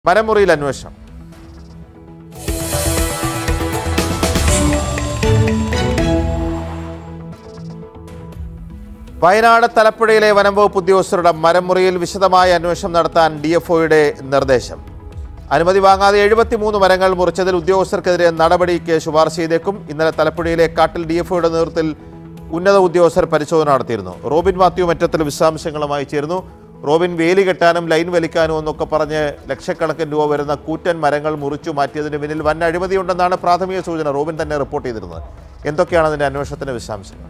മരമുറിയിൽ അന്വേഷണം വയനാട് തലപ്പുഴയിലെ വനംവകുപ്പ് ഉദ്യോഗസ്ഥരുടെ മരമുറിയിൽ വിശദമായ അന്വേഷണം നടത്താൻ ഡി എഫ് ഒയുടെ നിർദ്ദേശം അനുമതി വാങ്ങാതെ എഴുപത്തിമൂന്ന് മരങ്ങൾ മുറിച്ചതിൽ ഉദ്യോഗസ്ഥർക്കെതിരെ നടപടിക്ക് ശുപാർശ ചെയ്തേക്കും ഇന്നലെ തലപ്പുഴയിലെ കാട്ടിൽ ഡി എഫ് ഒയുടെ നേതൃത്വത്തിൽ ഉന്നത ഉദ്യോഗസ്ഥർ പരിശോധന നടത്തിയിരുന്നു റോബിൻ മാത്യു മറ്റത്തിൽ വിശദാംശങ്ങളുമായി ചേരുന്നു റോബിൻ വേലി കെട്ടാനും ലൈൻ വലിക്കാനും എന്നൊക്കെ പറഞ്ഞ് ലക്ഷക്കണക്കിന് രൂപ വരുന്ന കൂറ്റൻ മരങ്ങൾ മുറിച്ചു മാറ്റിയതിന് പിന്നിൽ വൻ അഴിമതിയുണ്ടെന്നാണ് പ്രാഥമിക സൂചന റോബിൻ തന്നെ റിപ്പോർട്ട് ചെയ്തിരുന്നത് എന്തൊക്കെയാണ് അതിന്റെ അന്വേഷണത്തിന്റെ വിശദാംശങ്ങൾ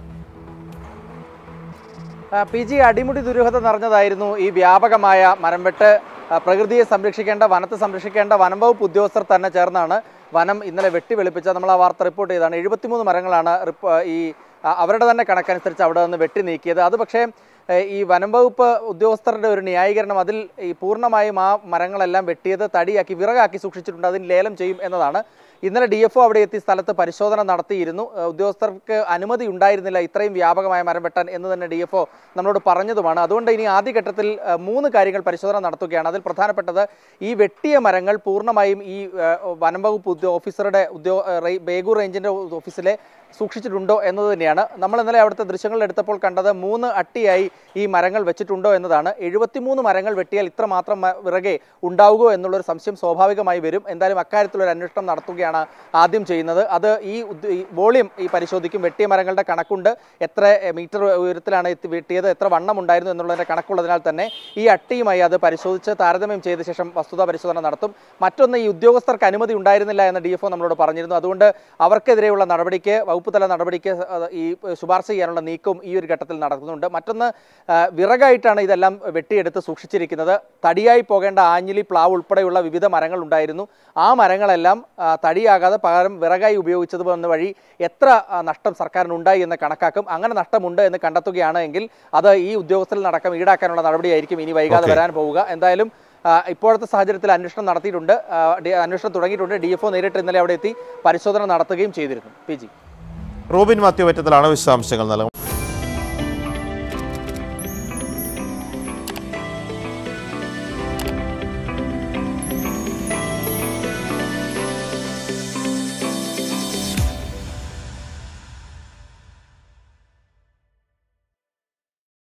ആ, പി ജി അടിമുടി ദുരൂഹത നിറഞ്ഞതായിരുന്നു ഈ വ്യാപകമായ മരംവെട്ട് ആ, പ്രകൃതിയെ സംരക്ഷിക്കേണ്ട വനത്തെ സംരക്ഷിക്കേണ്ട വനം വകുപ്പ് ഉദ്യോഗസ്ഥർ തന്നെ ചേർന്നാണ് വനം ഇന്നലെ വെട്ടി വെളുപ്പിച്ച നമ്മൾ ആ വാർത്ത റിപ്പോർട്ട് ചെയ്താണ് എഴുപത്തിമൂന്ന് മരങ്ങളാണ് റിപ്പ- ഈ ആ, അവരുടെ തന്നെ കണക്കനുസരിച്ച് അവിടെ നിന്ന് വെട്ടി നീക്കിയത് അത് പക്ഷേ ഏ, ഈ വനം വകുപ്പ് ഉദ്യോഗസ്ഥരുടെ ഒരു ന്യായീകരണം അതിൽ ഈ പൂർണ്ണമായും ആ മരങ്ങളെല്ലാം വെട്ടിയത് തടിയാക്കി വിറകാക്കി സൂക്ഷിച്ചിട്ടുണ്ട് അതിന് ലേലം ചെയ്യും എന്നതാണ് ഇന്നലെ ഡി എഫ് അവിടെ എത്തി സ്ഥലത്ത് പരിശോധന നടത്തിയിരുന്നു ഏഹ് ഉദ്യോഗസ്ഥർക്ക് അനുമതി ഉണ്ടായിരുന്നില്ല ഇത്രയും വ്യാപകമായ മരം വെട്ടാൻ എന്ന് തന്നെ ഡി എഫ് നമ്മളോട് പറഞ്ഞതുമാണ് അതുകൊണ്ട് ഇനി ആദ്യഘട്ടത്തിൽ ഏഹ് മൂന്ന് കാര്യങ്ങൾ പരിശോധന നടത്തുകയാണ് അതിൽ പ്രധാനപ്പെട്ടത് ഈ വെട്ടിയ മരങ്ങൾ പൂർണ്ണമായും ഈ ഏഹ് വനം വകുപ്പ് ഉദ്യോ ഓഫീസറുടെ ഉദ്യോ ഏഹ് റേ- ബേഗൂർ റേഞ്ചിന്റെ ഓഫീസിലെ സൂക്ഷിച്ചിട്ടുണ്ടോ എന്നത് തന്നെയാണ് നമ്മൾ ഇന്നലെ അവിടുത്തെ ദൃശ്യങ്ങൾ എടുത്തപ്പോൾ കണ്ടത് മൂന്ന് അട്ടിയായി ഈ മരങ്ങൾ വെച്ചിട്ടുണ്ടോ എന്നതാണ് എഴുപത്തിമൂന്ന് മരങ്ങൾ വെട്ടിയാൽ ഇത്ര മാത്രം മ- വിറകെ ഉണ്ടാവുകയോ എന്നുള്ളൊരു സംശയം സ്വാഭാവികമായി വരും എന്തായാലും അക്കാര്യത്തിലൊരു അന്വേഷണം നടത്തുകയാണ് ആദ്യം ചെയ്യുന്നത് അത് ഈ ഉദ്യ- ഈ വോളിയം ഈ പരിശോധിക്കും വെട്ടിയ മരങ്ങളുടെ കണക്കുണ്ട് എത്ര എ, മീറ്റർ ഉയരത്തിലാണ് എത്തി വെട്ടിയത് എത്ര വണ്ണം ഉണ്ടായിരുന്നു എന്നുള്ളതിന്റെ കണക്കുള്ളതിനാൽ തന്നെ ഈ അട്ടിയുമായി അത് പരിശോധിച്ച് താരതമ്യം ചെയ്ത ശേഷം വസ്തുതാ പരിശോധന നടത്തും മറ്റൊന്ന് ഈ ഉദ്യോഗസ്ഥർക്ക് അനുമതി ഉണ്ടായിരുന്നില്ല എന്ന് ഡി എഫ് നമ്മളോട് പറഞ്ഞിരുന്നു അതുകൊണ്ട് അവർക്കെതിരെയുള്ള നടപടിക്ക് വകുപ്പ് തല നടപടിക്ക് അത് ഈ ശുപാർശ ചെയ്യാനുള്ള നീക്കവും ഈ ഒരു ഘട്ടത്തിൽ നടക്കുന്നുണ്ട് മറ്റൊന്ന് ആ, വിറകായിട്ടാണ് ഇതെല്ലാം വെട്ടിയെടുത്ത് സൂക്ഷിച്ചിരിക്കുന്നത് തടിയായി പോകേണ്ട ആഞ്ഞിലി പ്ലാവ് ഉൾപ്പെടെയുള്ള വിവിധ മരങ്ങൾ ഉണ്ടായിരുന്നു ആ മരങ്ങളെല്ലാം ആ, തടിയാകാതെ പകരം വിറകായി ഉപയോഗിച്ചത് വന്ന വഴി എത്ര ആ, നഷ്ടം സർക്കാരിന് ഉണ്ടായി എന്ന് കണക്കാക്കും അങ്ങനെ നഷ്ടമുണ്ട് എന്ന് കണ്ടെത്തുകയാണ് എങ്കിൽ അത് ഈ ഉദ്യോഗസ്ഥരിൽ നടക്കം ഈടാക്കാനുള്ള നടപടിയായിരിക്കും ഇനി വൈകാതെ Okay. വരാൻ പോവുക എന്തായാലും ആ, ഇപ്പോഴത്തെ സാഹചര്യത്തിൽ അന്വേഷണം നടത്തിയിട്ടുണ്ട് ആ, ഡി- അന്വേഷണം തുടങ്ങിയിട്ടുണ്ട് ഡി എഫ് നേരിട്ട് ഇന്നലെ അവിടെ എത്തി പരിശോധന നടത്തുകയും ചെയ്തിരുന്നു പി ജി റോബിൻ മാത്യു മറ്റത്തിലാണ് വിശദാംശങ്ങൾ നൽകുന്നത്